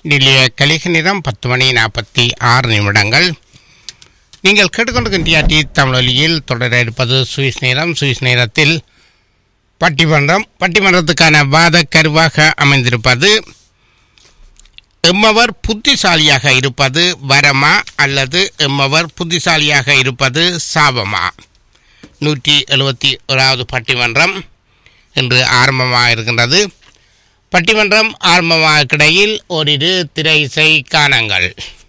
நிலைய கலிக நேரம் பத்து மணி நாற்பத்தி ஆறு நிமிடங்கள் நீங்கள் கேட்டுக்கொண்டிருக்கின்ற டி தமிழொலியில் தொடர இருப்பது சுவிஸ் நேரம் சுவிஸ் நேரத்தில் பட்டிமன்றம் பட்டிமன்றத்துக்கான வாத கருவாக அமைந்திருப்பது எம்மவர் புத்திசாலியாக இருப்பது வரமா அல்லது எம்மவர் புத்திசாலியாக இருப்பது சாபமா நூற்றி எழுபத்தி ஓராவது பட்டிமன்றம் இன்று ஆரம்பமாக இருக்கின்றது பட்டிமன்றம் ஆரம்பமாகிடையில் ஓரிரு திரை இசை காணங்கள்